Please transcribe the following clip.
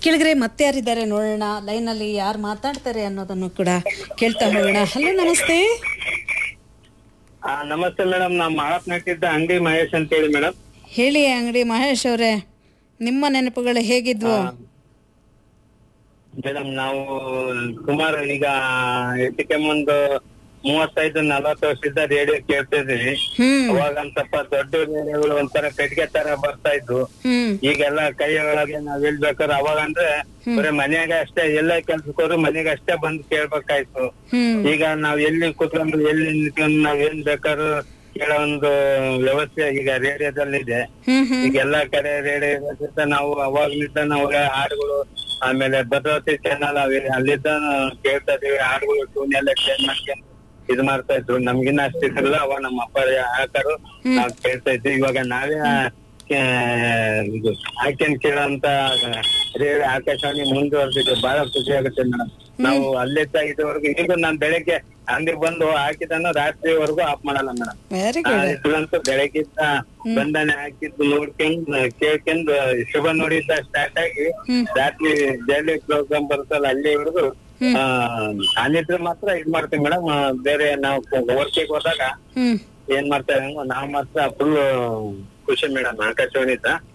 ಕೆಳಗರೆ ಮತ್ತೆ ಯಾರಿದ್ದಾರೆ ನೋಡೋಣ ಲೈನಲ್ಲಿ ಯಾರು ಮಾತಾಡ್ತಾರೆ ಅನ್ನೋದನ್ನು ಕೂಡ ಕೇಳ್ತಾ ಹೋಗೋಣ ಹಲೋ ನಮಸ್ತೆ ಆ, ನಮಸ್ತೆ ಮೇಡಮ್ ನಾ ಮಾಳಪ್ನಟ್ಟಿದ್ದ ಅಂಗಡಿ ಮಹೇಶ್ ಅಂತ ಹೇಳಿ ಮೇಡಮ್ ಹೇಳಿ ಅಂಗಡಿ ಮಹೇಶ್ ಅವರೇ ನಿಮ್ಮ ನೆನಪುಗಳು ಹೇಗಿದ್ವು ಮೇಡಮ್ ನಾವು ಸುಮಾರು ಈಗ ಹೆಚ್ಚಿಗೆ ಒಂದು ಮೂವತ್ತೈದು ನಲವತ್ತು ವರ್ಷದಿಂದ ರೇಡಿಯೋ ಕೇಳ್ತಿದ್ವಿ ಹ್ಮ್ ಅವಾಗ ಒಂದ್ ಸ್ವಲ್ಪ ದೊಡ್ಡ ರೇಡಿಯೋಗಳು ಒಂಥರ ಪೆಟ್ಟಿಗೆ ತರ ಬರ್ತಾ ಇದ್ವು ಹ್ಮ್ ಈಗೆಲ್ಲ ಕೈ ಒಳಗೆ ನಾವ್ ಹೇಳ್ಬೇಕಾದ್ರೆ ಅವಾಗ ಅಂದ್ರೆ ಬರೀ ಮನ್ಯಾಗ ಅಷ್ಟೇ ಎಲ್ಲ ಕೆಲ್ಸಕ್ಕೋರು ಮನೆಗೆ ಅಷ್ಟೇ ಬಂದು ಕೇಳ್ಬೇಕಾಯ್ತು ಹ್ಮ್ ಈಗ ನಾವ್ ಎಲ್ಲಿ ಕೂತ್ಕೊಂಡು ಎಲ್ಲಿ ನಿಂತ್ಕೊಂಡು ನಾವ್ ಏನ್ ಬೇಕಾದ್ರೂ ಕೇಳೋ ಒಂದು ವ್ಯವಸ್ಥೆ ಈಗ ರೇಡಿಯೋದಲ್ಲಿ ಇದೆ ಹ್ಮ್ ಹ್ಮ್ ಈಗ ಎಲ್ಲಾ ಕಡೆ ರೇಡಿಯೋ ಇರೋದ್ರಿಂದ ನಾವು ಅವಾಗ್ಲಿದ್ದ ನಾವು ಹಾಡುಗಳು ಆಮೇಲೆ ಭದ್ರಾವತಿ ಚಾನಲ್ ಅಲ್ಲಿದ್ದ ಕೇಳ್ತಾ ಇದೀವಿ ಹಾಡುಗಳು ಟ್ಯೂನ್ ಎಲ್ಲ ಚೇಂಜ್ ಮಾಡ್ಕೊಂಡು ಇದು ಮಾಡ್ತಾ ಇದ್ರು ನಮ್ಗಿನ್ನ ಅಷ್ಟಿದ್ರಲ್ಲ ಅವಾಗ ನಮ್ಮ ಅಪ್ಪ ಹಾಕರು ನಾವ್ ಕೇಳ್ತಾ ಇದ್ವಿ ಇವಾಗ ನಾವೇ ಆ, ಇದು ಹಾಕ್ಯಂಡ್ ಕೇಳೋಂತ ರೇಡಿಯೋ ಆಕಾಶವಾಣಿ ಮುಂದುವರೆದಿದೆ ಬಹಳ ಖುಷಿ ಆಗುತ್ತೆ ಮೇಡಮ್ ನಾವು ಅಲ್ಲಿದ್ದ ಇದುವರೆಗೂ ಈಗ ನಾನ್ ಬೆಳಗ್ಗೆ ಅಂಗಡಿ ಬಂದು ಹಾಕಿದನ್ನು ರಾತ್ರಿವರೆಗೂ ಆಫ್ ಮಾಡಲ್ಲ ಮೇಡಮ್ ವೆರಿ ಗುಡ್ ಇದ್ರಂತೂ ಬೆಳಗ್ಗಿದ್ದ ಬಂಧನೆ ಹಾಕಿದ್ದು ನೋಡ್ಕೊಂಡ್ ಕೇಳ್ಕೊಂಡ್ ಶುಭ ನೋಡಿದ್ದ ಸ್ಟಾರ್ಟ್ ಆಗಿ ರಾತ್ರಿ ಡೈಲಿ ಪ್ರೋಗ್ರಾಮ್ ಬರುತ್ತಲ್ಲ ಅಲ್ಲಿವರೆಗೂ ಆ ನಾನಿದ್ರೆ ಮಾತ್ರ ಇದ್ ಮಾಡ್ತೀವಿ ಮೇಡಮ್ ಬೇರೆ ನಾವು ವರ್ಕಿಗೆ ಹೋದಾಗ ಹ್ಮ್ ಏನ್ ಮಾಡ್ತಾ ನಾವ್ ಮಾತ್ರ ಫುಲ್ ಖುಷಿ ಮೇಡಮ್ ಆಕಾಶವಾಣಿದ